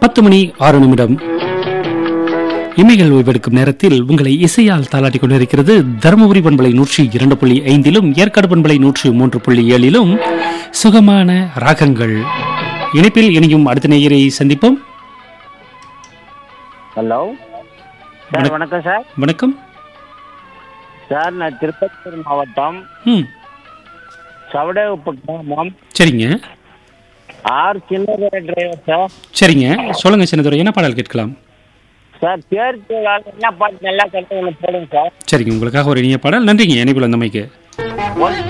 பத்து மணி ஆறு நிமிடம் இமைகள் ஓய்வெடுக்கும் நேரத்தில் உங்களை இசையால் தாளாட்டிக் கொண்டிருக்கிறது தருமபுரி பண்பலை நூற்றி இரண்டு புள்ளி ஐந்திலும் ஏற்காடு பண்பலை நூற்றி மூன்று புள்ளி ஏழிலும் சுகமான ராகங்கள் இணைப்பில் இணையும் அடுத்த நேயரை சந்திப்போம் ஹலோ சார் வணக்கம் சார் வணக்கம் சார் நான் திருப்பத்தூர் மாவட்டம் ம் சவடேவுப்பு கிராமம் சரிங்க ஆர் சின்னதுரை டிரைவர் சார் சரிங்க சொல்லுங்க சின்னதுரை என்ன பாடல் கேட்கலாம் சார் பேர் திருவிழாவில் என்ன பாட்டு நல்லா கட்டு ஒன்று போடுங்க சார் சரிங்க உங்களுக்காக ஒரு இனிய பாடல் நன்றிங்க இணைப்பில் வந்தமைக்கு